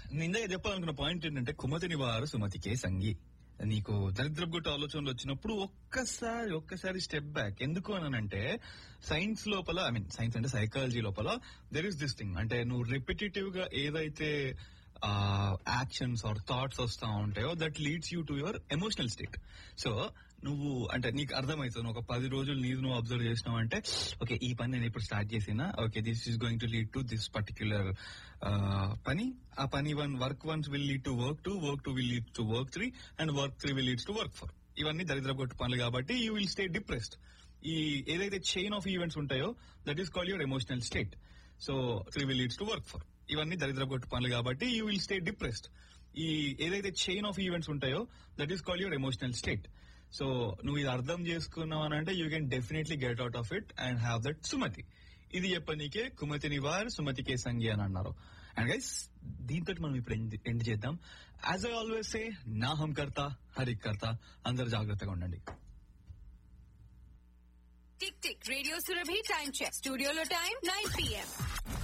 నేను ఇందాక చెప్పాలనుకున్న పాయింట్ ఏంటంటే కుమతిని వారు సుమతికే సంగి నీకు దరిద్రపు గుట్ట ఆలోచనలు వచ్చినప్పుడు ఒక్కసారి ఒక్కసారి స్టెప్ బ్యాక్ ఎందుకు అనంటే సైన్స్ లోపల ఐ మీన్ సైన్స్ అంటే సైకాలజీ లోపల దెర్ ఇస్ దిస్ థింగ్ అంటే నువ్వు రిపిటేటివ్ గా ఏదైతే యాక్షన్స్ ఆర్ థాట్స్ వస్తా ఉంటాయో that leads you to your emotional state so నువ్వు అంటే నీకు అర్థమవుతుంది ఒక పది రోజులు నీది నువ్వు అబ్జర్వ్ చేసినావు అంటే ఓకే ఈ పని నేను ఇప్పుడు స్టార్ట్ చేసినా okay this is going to lead to this particular పని ఆ పని one work one's will lead to work two work two will lead to work three and work three will leads to work four ఇవన్నీ దరిద్ర కొట్టు పనులు కాబట్టి you will stay depressed ఈ ఏదైతే చైన్ ఆఫ్ ఈవెంట్స్ ఉంటాయో that is call your emotional state so three will leads to work four ఇవన్నీ దరిద్ర కొట్టు పనులు కాబట్టి యూ విల్ స్టే డిప్రెస్డ్ ఈ ఏదైతే చైన్ ఆఫ్ ఈవెంట్స్ ఉంటాయో that is call your emotional state so నువ్వు ఇది అర్థం చేసుకున్నావు అని అంటే you can definitely get out of it and have that సుమతి ఇది చెప్పనీకే కుమతి నివార్ సుమతికే సంగి అని అన్నారు అండ్ గైస్ దీంతో మనం ఇప్పుడు ఎండ్ చేద్దాం యాజ్ ఐ ఆల్వేస్ సే నా హం కర్తా హరిక్ కర్తా అందరు జాగ్రత్తగా ఉండండి tick tick radio Surabhi time check స్టూడియోలో టైం నైన్ పిఎం